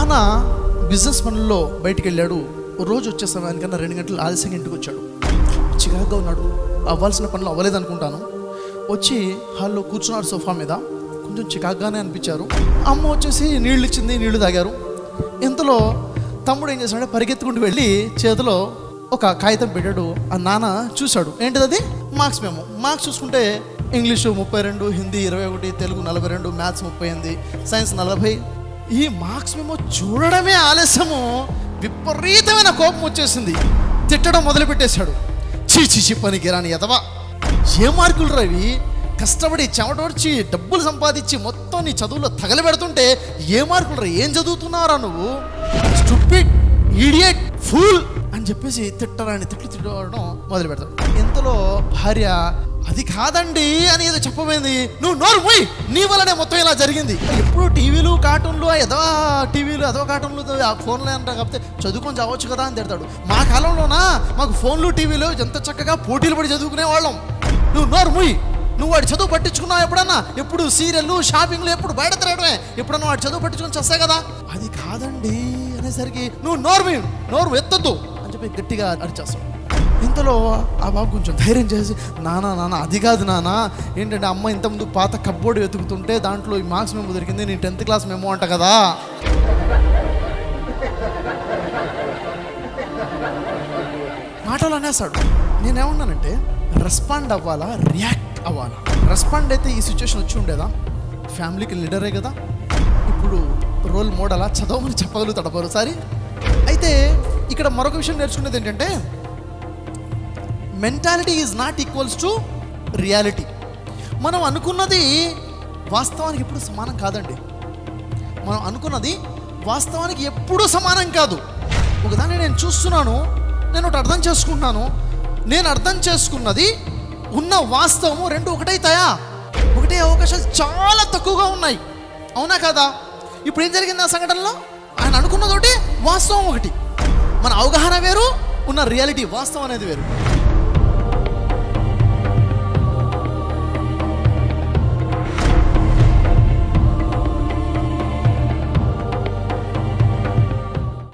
నాన్న బిజినెస్ పనుల్లో బయటికి వెళ్ళాడు ఓ రోజు వచ్చే సమయానికన్నా రెండు గంటలు ఆలస్యంగా ఇంటికి వచ్చాడు చికాగ్గా ఉన్నాడు అవ్వాల్సిన పనులు అవ్వలేదు అనుకుంటాను వచ్చి హాల్లో కూర్చున్నాడు సోఫా మీద కొంచెం చికాగ్గానే అనిపించారు అమ్మ వచ్చేసి నీళ్ళు ఇచ్చింది నీళ్లు తాగారు ఇంతలో తమ్ముడు ఏం చేశాడంటే పరిగెత్తుకుంటూ వెళ్ళి చేతిలో ఒక కాగితం పెట్టాడు ఆ నాన్న చూశాడు ఏంటిది అది మార్క్స్ మేము మార్క్స్ చూసుకుంటే ఇంగ్లీషు ముప్పై రెండు హిందీ ఇరవై ఒకటి తెలుగు నలభై రెండు మ్యాథ్స్ ముప్పై ఎనిమిది సైన్స్ నలభై ఈ మార్క్స్ మేము చూడడమే ఆలస్యము విపరీతమైన కోపం వచ్చేసింది తిట్టడం మొదలుపెట్టేశాడు చీ చీ చీ పనికి రాని ఎదవా ఏ మార్కులు రవి కష్టపడి చెమటోడ్చి డబ్బులు సంపాదించి మొత్తం నీ చదువులో తగలబెడుతుంటే ఏ మార్కులు రా ఏం చదువుతున్నారా నువ్వు స్టూపిడ్ ఈడియట్ ఫూల్ అని చెప్పేసి తిట్టరాని తిట్లు తిట్టడం మొదలు పెడతాడు ఇంతలో భార్య అది కాదండి అని ఏదో చెప్పబోయింది నువ్వు నోరు పోయి నీ వల్లనే మొత్తం ఇలా జరిగింది ఎప్పుడు టీవీలు కార్టూన్లు ఏదో టీవీలు అదో కార్టూన్లు ఆ ఫోన్లు అంటారు కాకపోతే చదువుకొని చావచ్చు కదా అని తిడతాడు మా కాలంలోనా మాకు ఫోన్లు టీవీలు ఎంత చక్కగా పోటీలు పడి చదువుకునే వాళ్ళం నువ్వు నోరు ముయ్ నువ్వు వాడి చదువు పట్టించుకున్నావు ఎప్పుడన్నా ఎప్పుడు సీరియల్లు షాపింగ్లు ఎప్పుడు బయట తిరగడమే ఎప్పుడన్నా వాడి చదువు పట్టించుకొని చేస్తాయి కదా అది కాదండి అనేసరికి నువ్వు నోరు మీ నోరు ఎత్తొద్దు అని చెప్పి గట్టిగా అరిచేస్తాడు ఇంతలో ఆ బాబు కొంచెం ధైర్యం చేసి నానా నాన్న అది కాదు నాన్న ఏంటంటే అమ్మ ఇంతకుముందు పాత కబ్బోర్డు వెతుకుతుంటే దాంట్లో ఈ మార్క్స్ మెమో దొరికింది నేను టెన్త్ క్లాస్ మెమో అంట కదా మాటలు అనేస్తాడు నేనేమన్నానంటే రెస్పాండ్ అవ్వాలా రియాక్ట్ అవ్వాలా రెస్పాండ్ అయితే ఈ సిచ్యువేషన్ వచ్చి ఉండేదా ఫ్యామిలీకి లీడరే కదా ఇప్పుడు రోల్ మోడలా చదవమని చెప్పగలుగుతాడు మరోసారి అయితే ఇక్కడ మరొక విషయం నేర్చుకునేది ఏంటంటే mentality is not equals to reality మనం అనుకున్నది వాస్తవానికి ఎప్పుడు సమానం కాదండి మనం అనుకున్నది వాస్తవానికి ఎప్పుడూ సమానం కాదు ఒకదాన్ని నేను చూస్తున్నాను నేను ఒకటి అర్థం చేసుకుంటున్నాను నేను అర్థం చేసుకున్నది ఉన్న వాస్తవము రెండు ఒకటైతాయా ఒకటే అవకాశాలు చాలా తక్కువగా ఉన్నాయి అవునా కదా ఇప్పుడు ఏం జరిగింది ఆ సంఘటనలో ఆయన అనుకున్నది ఒకటి వాస్తవం ఒకటి మన అవగాహన వేరు ఉన్న రియాలిటీ వాస్తవం అనేది వేరు